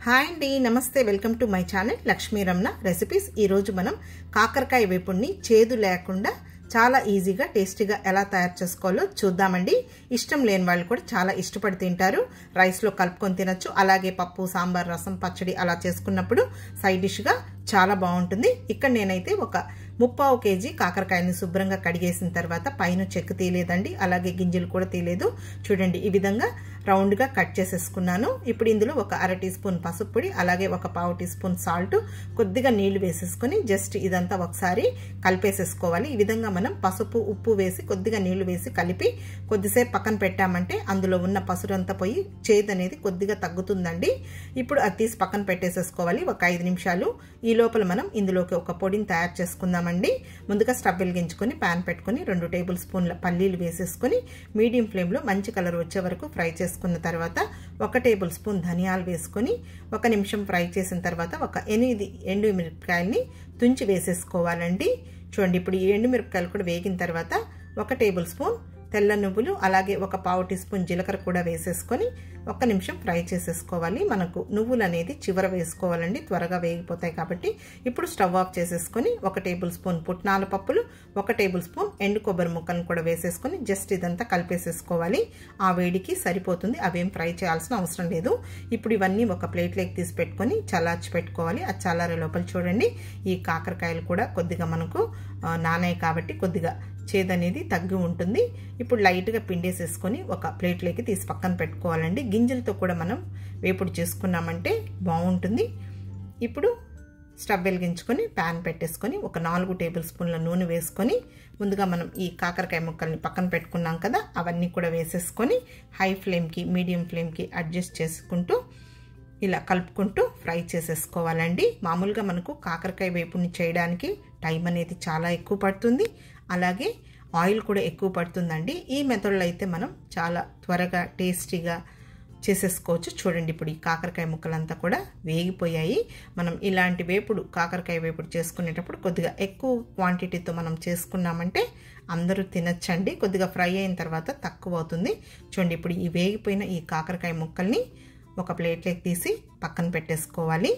hi అండి నమస్తే welcome to my channel Lakshmi Ramana recipes ఈరోజు మనం కాకరకాయ వేపుడిని చేదు లేకుండా చాలా ఈజీగా టేస్టీగా ఎలా తయారు చేసుకోవాలో చూద్దామండి ఇష్టం లేని వాళ్ళు కూడా చాలా ఇష్టపడి తింటారు రైస్లో కలుపుకొని తినొచ్చు అలాగే పప్పు సాంబార్ రసం పచ్చడి అలా చేసుకున్నప్పుడు సైడ్ డిష్గా చాలా బాగుంటుంది ఇక్కడ నేనైతే ఒక ముప్పావు కేజీ కాకరకాయని శుభ్రంగా కడిగేసిన తర్వాత పైన చెక్కు తీయలేదండి అలాగే గింజలు కూడా తీయలేదు చూడండి ఈ విధంగా రౌండ్గా కట్ చేసేసుకున్నాను ఇప్పుడు ఇందులో ఒక అర టీ స్పూన్ పసుపు పొడి అలాగే ఒక పావు టీ స్పూన్ సాల్ట్ కొద్దిగా నీళ్లు వేసేసుకొని జస్ట్ ఇదంతా ఒకసారి కలిపేసేసుకోవాలి ఈ విధంగా మనం పసుపు ఉప్పు వేసి కొద్దిగా నీళ్లు వేసి కలిపి కొద్దిసేపు పక్కన పెట్టామంటే అందులో ఉన్న పసురంతా పోయి చేదు అనేది కొద్దిగా తగ్గుతుందండి ఇప్పుడు అది తీసి పక్కన పెట్టేసేసుకోవాలి ఒక ఐదు నిమిషాలు ఈ లోపల మనం ఇందులోకి ఒక పొడిని తయారు చేసుకుందామండి ముందుగా స్టవ్ వెలిగించుకొని ప్యాన్ పెట్టుకొని రెండు టేబుల్ స్పూన్ల పల్లీలు వేసేసుకొని మీడియం ఫ్లేమ్లో మంచి కలర్ వచ్చే వరకు ఫ్రై చేసుకున్న తర్వాత ఒక టేబుల్ స్పూన్ ధనియాలు వేసుకొని ఒక నిమిషం ఫ్రై చేసిన తర్వాత ఒక ఎనిమిది ఎండు మిరపకాయల్ని తుంచి వేసేసుకోవాలండి చూడండి ఇప్పుడు ఈ ఎండు మిరపకాయలు కూడా వేగిన తర్వాత ఒక టేబుల్ స్పూన్ తెల్ల నువ్వులు అలాగే ఒక పావు టీ స్పూన్ జీలకర్ర కూడా వేసేసుకొని ఒక్క నిమిషం ఫ్రై చేసేసుకోవాలి మనకు నువ్వులు అనేది చివర వేసుకోవాలండి త్వరగా వేగిపోతాయి కాబట్టి ఇప్పుడు స్టవ్ ఆఫ్ చేసేసుకొని ఒక టేబుల్ స్పూన్ పుట్నాల పప్పులు ఒక టేబుల్ స్పూన్ ఎండు కొబ్బరి ముక్కలను కూడా వేసేసుకొని జస్ట్ ఇదంతా కలిపేసేసుకోవాలి ఆ వేడికి సరిపోతుంది అవేం ఫ్రై చేయాల్సిన అవసరం లేదు ఇప్పుడు ఇవన్నీ ఒక ప్లేట్లోకి తీసి పెట్టుకొని చల్లార్చి పెట్టుకోవాలి ఆ చల్లారే లోపల చూడండి ఈ కాకరకాయలు కూడా కొద్దిగా మనకు నానాయి కాబట్టి కొద్దిగా చేదనేది తగ్గి ఉంటుంది ఇప్పుడు లైట్గా పిండేసేసుకొని ఒక ప్లేట్లోకి తీసి పక్కన పెట్టుకోవాలండి గింజలతో కూడా మనం వేపుడు చేసుకున్నామంటే బాగుంటుంది ఇప్పుడు స్టవ్ వెలిగించుకొని ప్యాన్ పెట్టేసుకొని ఒక నాలుగు టేబుల్ స్పూన్ల నూనె వేసుకొని ముందుగా మనం ఈ కాకరకాయ ముక్కల్ని పక్కన పెట్టుకున్నాం కదా అవన్నీ కూడా వేసేసుకొని హై ఫ్లేమ్కి మీడియం ఫ్లేమ్కి అడ్జస్ట్ చేసుకుంటూ ఇలా కలుపుకుంటూ ఫ్రై చేసేసుకోవాలండి మామూలుగా మనకు కాకరకాయ వేపుని చేయడానికి టైం అనేది చాలా ఎక్కువ పడుతుంది అలాగే ఆయిల్ కూడా ఎక్కువ పడుతుందండి ఈ మెథడ్లో అయితే మనం చాలా త్వరగా టేస్టీగా చేసేసుకోవచ్చు చూడండి ఇప్పుడు ఈ కాకరకాయ ముక్కలంతా కూడా వేగిపోయాయి మనం ఇలాంటి వేపుడు కాకరకాయ వేపుడు చేసుకునేటప్పుడు కొద్దిగా ఎక్కువ క్వాంటిటీతో మనం చేసుకున్నామంటే అందరూ తినచ్చండి కొద్దిగా ఫ్రై అయిన తర్వాత తక్కువ అవుతుంది చూడండి ఇప్పుడు ఈ వేగిపోయిన ఈ కాకరకాయ ముక్కల్ని ఒక ప్లేట్లోకి తీసి పక్కన పెట్టేసుకోవాలి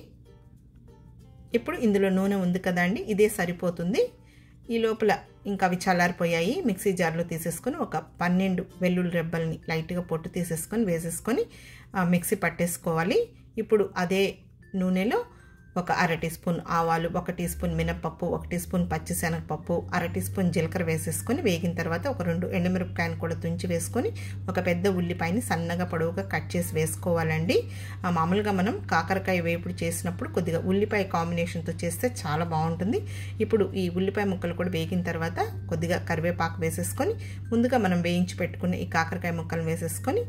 ఇప్పుడు ఇందులో నూనె ఉంది కదండి ఇదే సరిపోతుంది ఈ లోపల ఇంకా అవి చల్లారిపోయాయి మిక్సీ జార్లో తీసేసుకొని ఒక పన్నెండు వెల్లుల్లి రెబ్బల్ని లైట్గా పొట్టు తీసేసుకొని వేసేసుకొని మిక్సీ పట్టేసుకోవాలి ఇప్పుడు అదే నూనెలో ఒక అర టీ స్పూన్ ఆవాలు ఒక టీ స్పూన్ మినపప్పు ఒక టీ స్పూన్ పచ్చిశనగపప్పు అర టీ స్పూన్ జీలకర్ర వేసేసుకొని వేగిన తర్వాత ఒక రెండు ఎండుమిరపకాయలు కూడా తుంచి వేసుకొని ఒక పెద్ద ఉల్లిపాయని సన్నగా పొడవుగా కట్ చేసి వేసుకోవాలండి మామూలుగా మనం కాకరకాయ వేపుడు చేసినప్పుడు కొద్దిగా ఉల్లిపాయ కాంబినేషన్తో చేస్తే చాలా బాగుంటుంది ఇప్పుడు ఈ ఉల్లిపాయ ముక్కలు కూడా వేగిన తర్వాత కొద్దిగా కరివేపాకు వేసేసుకొని ముందుగా మనం వేయించి పెట్టుకున్న ఈ కాకరకాయ ముక్కలు వేసేసుకొని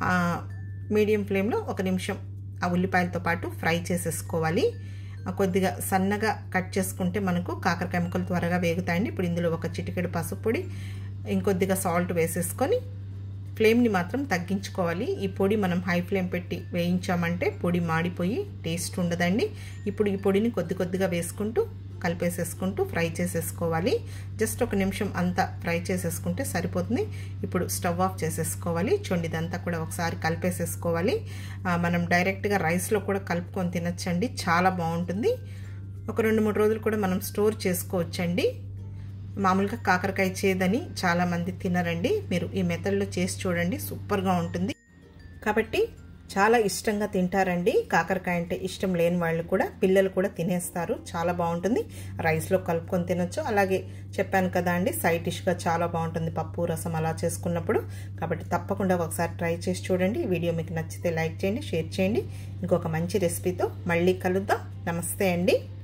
మీడియం ఫ్లేమ్లో ఒక నిమిషం ఆ ఉల్లిపాయలతో పాటు ఫ్రై చేసేసుకోవాలి కొద్దిగా సన్నగా కట్ చేసుకుంటే మనకు కాకరకాయ ముక్కలు త్వరగా వేగుతాయండి ఇప్పుడు ఇందులో ఒక చిటికెడు పసుపు పొడి ఇంకొద్దిగా సాల్ట్ వేసేసుకొని ఫ్లేమ్ని మాత్రం తగ్గించుకోవాలి ఈ పొడి మనం హై ఫ్లేమ్ పెట్టి వేయించామంటే పొడి మాడిపోయి టేస్ట్ ఉండదండి ఇప్పుడు ఈ పొడిని కొద్ది కొద్దిగా వేసుకుంటూ కలిపేసేసుకుంటూ ఫ్రై చేసేసుకోవాలి జస్ట్ ఒక నిమిషం అంతా ఫ్రై చేసేసుకుంటే సరిపోతుంది ఇప్పుడు స్టవ్ ఆఫ్ చేసేసుకోవాలి చూడండి ఇదంతా కూడా ఒకసారి కలిపేసేసుకోవాలి మనం డైరెక్ట్గా రైస్లో కూడా కలుపుకొని తినచ్చండి చాలా బాగుంటుంది ఒక రెండు మూడు రోజులు కూడా మనం స్టోర్ చేసుకోవచ్చండి మామూలుగా కాకరకాయ చేదని చాలామంది తినరండి మీరు ఈ మెథడ్లో చేసి చూడండి సూపర్గా ఉంటుంది కాబట్టి చాలా ఇష్టంగా తింటారండి కాకరకాయ అంటే ఇష్టం లేని వాళ్ళు కూడా పిల్లలు కూడా తినేస్తారు చాలా బాగుంటుంది రైస్లో కలుపుకొని తినొచ్చు అలాగే చెప్పాను కదా అండి సైడ్ డిష్గా చాలా బాగుంటుంది పప్పు రసం అలా చేసుకున్నప్పుడు కాబట్టి తప్పకుండా ఒకసారి ట్రై చేసి చూడండి ఈ వీడియో మీకు నచ్చితే లైక్ చేయండి షేర్ చేయండి ఇంకొక మంచి రెసిపీతో మళ్ళీ కలుద్దాం నమస్తే అండి